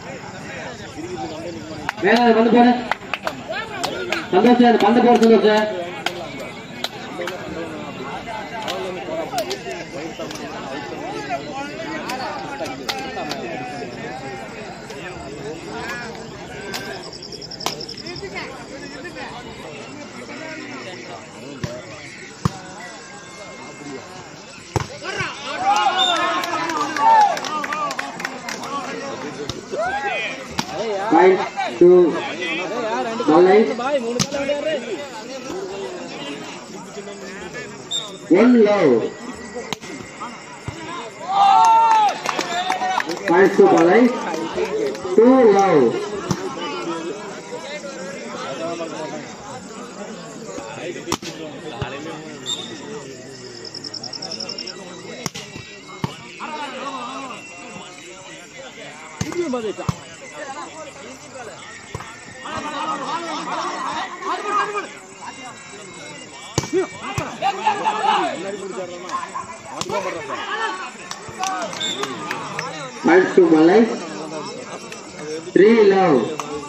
மேல வந்து போடு சந்தோஷ் அந்த பந்த போட Santhosh Point to Malay. One low. Point to Malay. Two low. Point to Malay. Three low.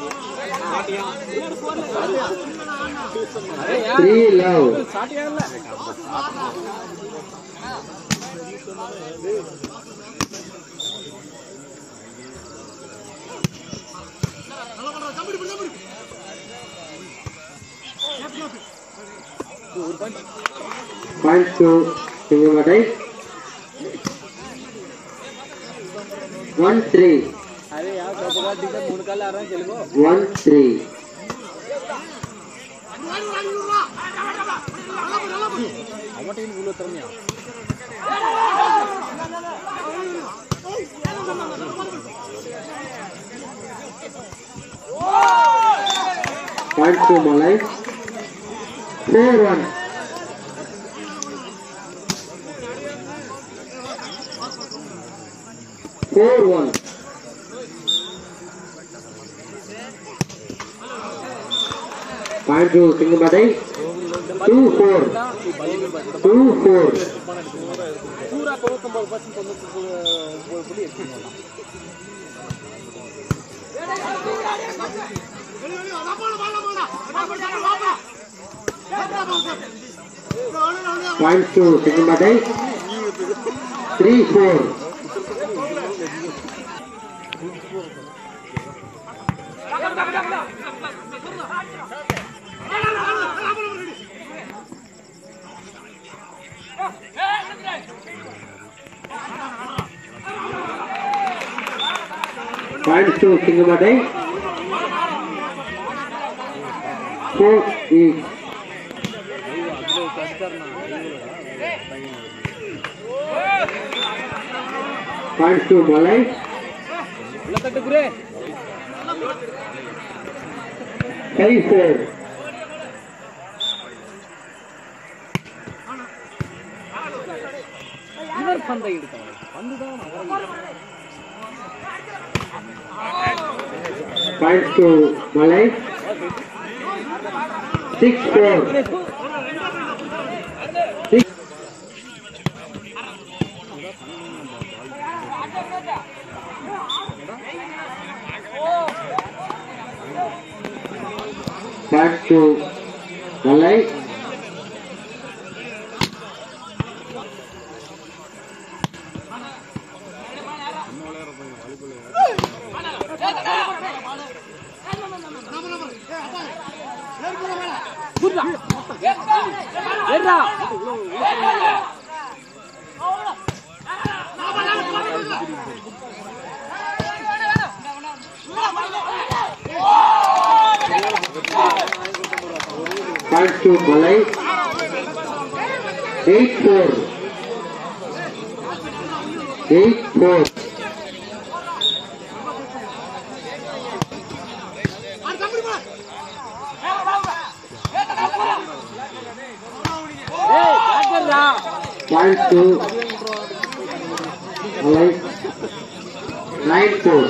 Three low. Point to Singamadai. One three. One three. Point to Malay. Four one. Four one. Point to Singamadai. Two four. Two four. Point to Singamadai. Three four. Point to Singamadai. Four each. Point to Malay. Five four. இவர் பந்தை எடுத்தவன் பந்துதான் அவரை Point to Malay. Six four. Six. Back to Malay. ஏறா Point to Malay. Eight four. Eight four. ஏய் ஜாக்கிரதா Point to Malay. Nine four.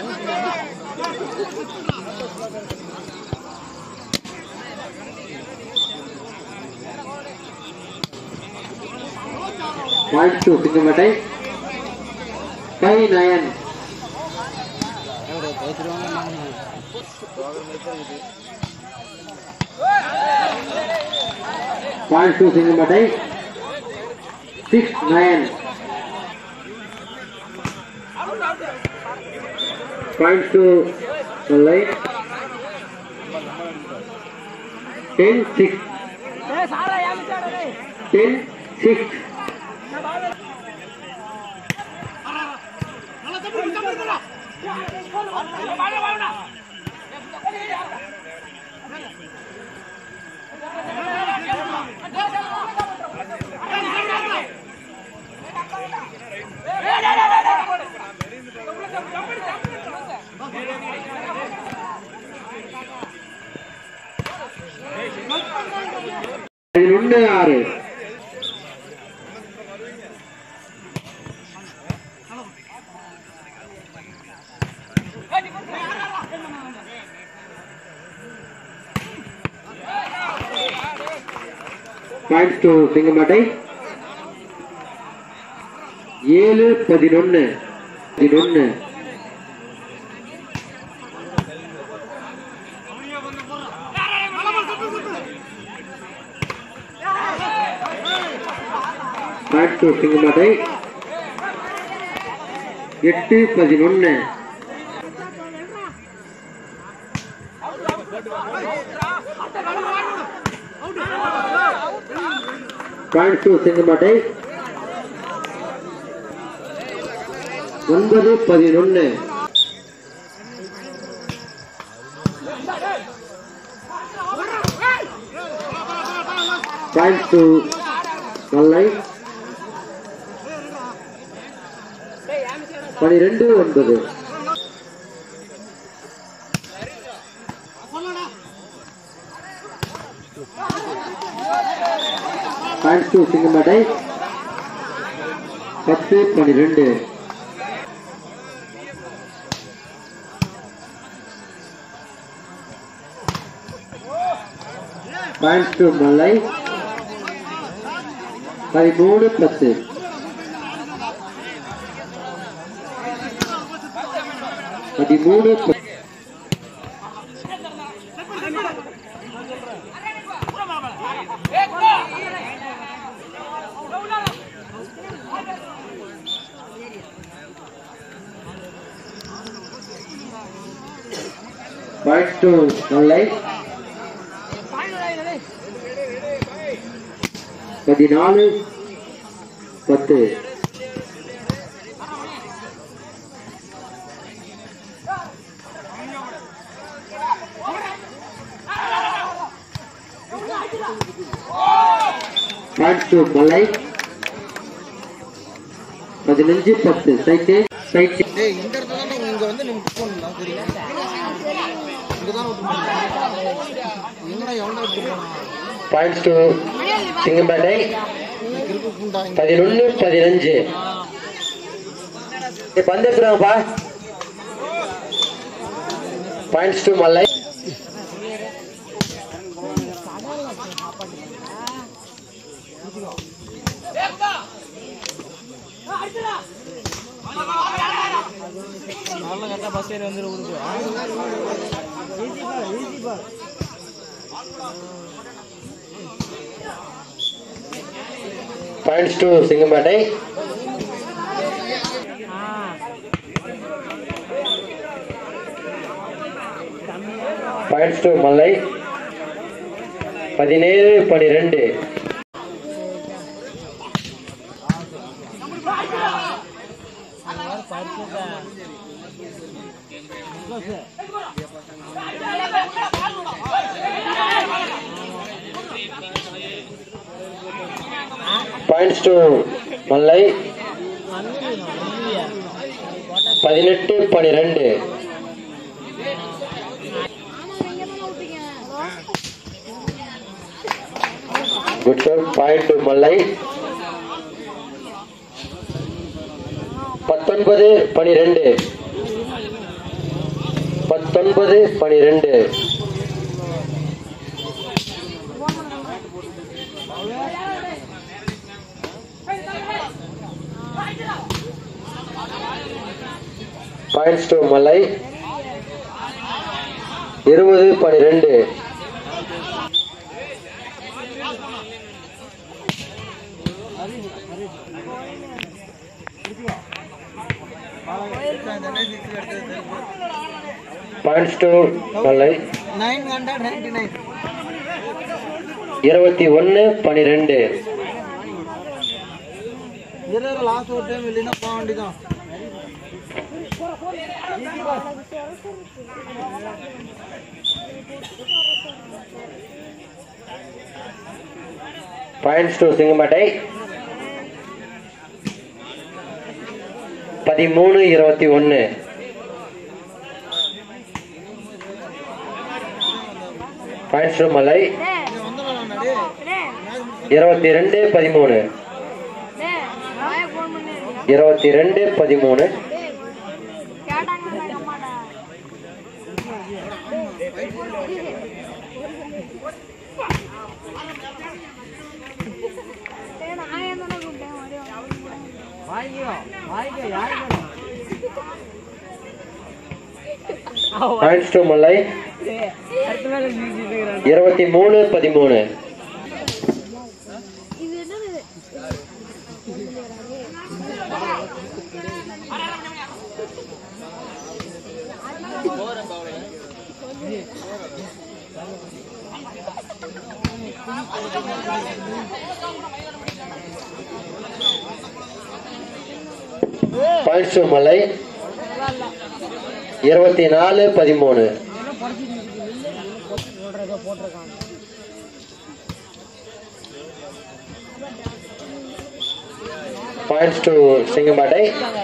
Point to Singamadai. Five nine. Point to Singampattai six nine point to Nellai ten six ten six பதினொன்று ஆறு points to சிங்கமாட்டை ஏழு பதினொன்னு பதினொன்னு points to சிங்கமாட்டை எட்டு பதினொன்னு point two செங்கமாட்டை ஒன்பது பதினொன்னு பாயிண்ட் டூ நல்லை பனிரெண்டு ஒன்பது பாயிண்ட் டூ சிங்கமாட்டை பத்து பனிரெண்டு பாயிண்ட் டூ மல்லை பதிமூணு பத்து பதிமூணு பத்து பாயிண்ட் டூ மல்லை பதினாலு பத்து பாயிண்ட் டூ மலை பதினஞ்சு பத்து சைக்கிள் சைக்கிள் டேய் இந்த இடத்துல தான் இங்க வந்து நீங்க பிக் பண்ணலாம் சரியா இங்க தான் விட்டு போகணும். எங்கடா எவ்வளோ விட்டு போகணும் பாயிண்ட்ஸ் டூ சிங்கம்பேட்டை கிறுக்கு குண்டா இங்க பதினொன்னு பதினஞ்சு பந்து எடுத்துறாங்கப்பா பாயிண்ட்ஸ் டூ மல்லை நாளில் கரெக்டாக பஸ் ஏறி வந்துடும் ஊருக்கு points to Singampettai points to Mallai பதினேழு பனிரெண்டு பாயிண்ட்ஸ் டூ மல்லை பதினெட்டு பனிரெண்டு குட் சார் பாயிண்ட் மல்லை பத்தொன்பது பனிரெண்டு பத்தொன்பது பனிரெண்டு பாயிண்ட்ஸ் டு மலை இருபது பனிரெண்டு points to Mallai nine hundred ninety nine இருபத்தி ஒன்று பனிரெண்டு இரு லாஸ்ட் ஒரு டைம் இல்லைன்னா போக வேண்டியதான் பாயிண்ட்ஸ் டு சிங்கமட்டை பதிமூணு இருபத்தி ஒன்று பாயிண்ட்ஸ் டு மலை இருபத்தி ரெண்டு பதிமூணு இருபத்தி ரெண்டு பதிமூணு வாங்கிக்கோ வாங்கிக்கோ யாருக்கு பாயிண்ட்ஸ் டு மலை அடுத்த மேல நிறுத்திட்டு இருக்கிறான் இருபத்தி மூணு பதிமூணு பாயிண்ட்ஸ் டு மலை இருபத்தி நாலு பதிமூணு பாயிண்ட்ஸ் டு சிங்கம்பாட்டை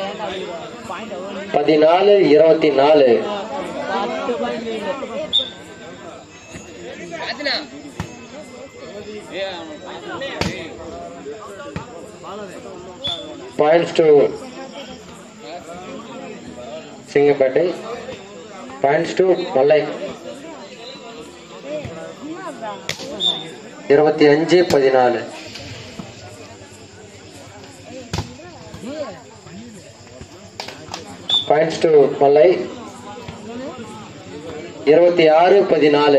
பதினாலு இருபத்தி நாலு பத்து point points to Singampettai points to Mallai இருபத்தி அஞ்சு பதினாலு பாயிண்ட்ஸ் டு மல்லை இருபத்தி ஆறு பதினாலு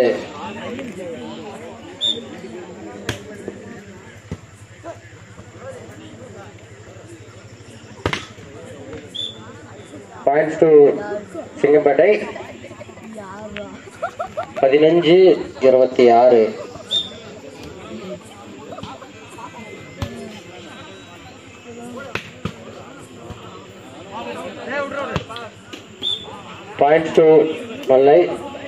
பாயிண்ட்ஸ் டு சிங்கம்பேட்டை பதினஞ்சு இருபத்தி ஆறு பாயிண்ட்ஸ் டு மல்லை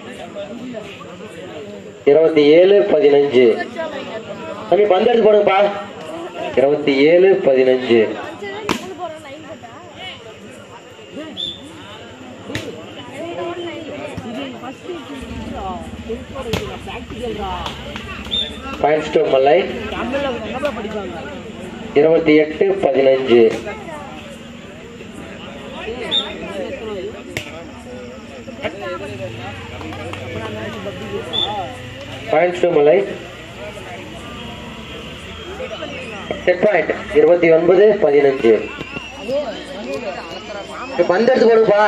இருபத்தி ஏழு பதினஞ்சு தம்பி பந்து எடுத்து போடுங்கப்பா இருபத்தி ஏழு பதினஞ்சு பாயிண்ட்ஸ் டு மல்லை தமிழ்ல எங்க படிப்பாங்க இருபத்தி எட்டு பதினஞ்சு points to Malai set point இருபத்தி ஒன்பது பதினஞ்சு பந்து எடுத்து போடுப்பா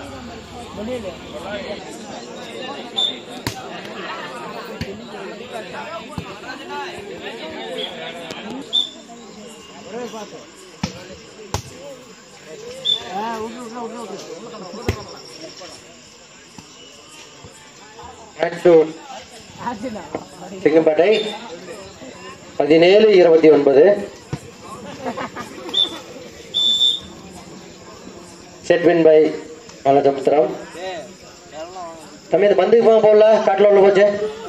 பாயிண்ட்ஸ் டு சிங்கம்பேட்டை பதினேழு இருபத்தி ஒன்பது செட் வின் பை மலசமுத்திரம் தம்பி இந்த பந்துக்கு போக போடல காட்டில் உள்ள போச்சு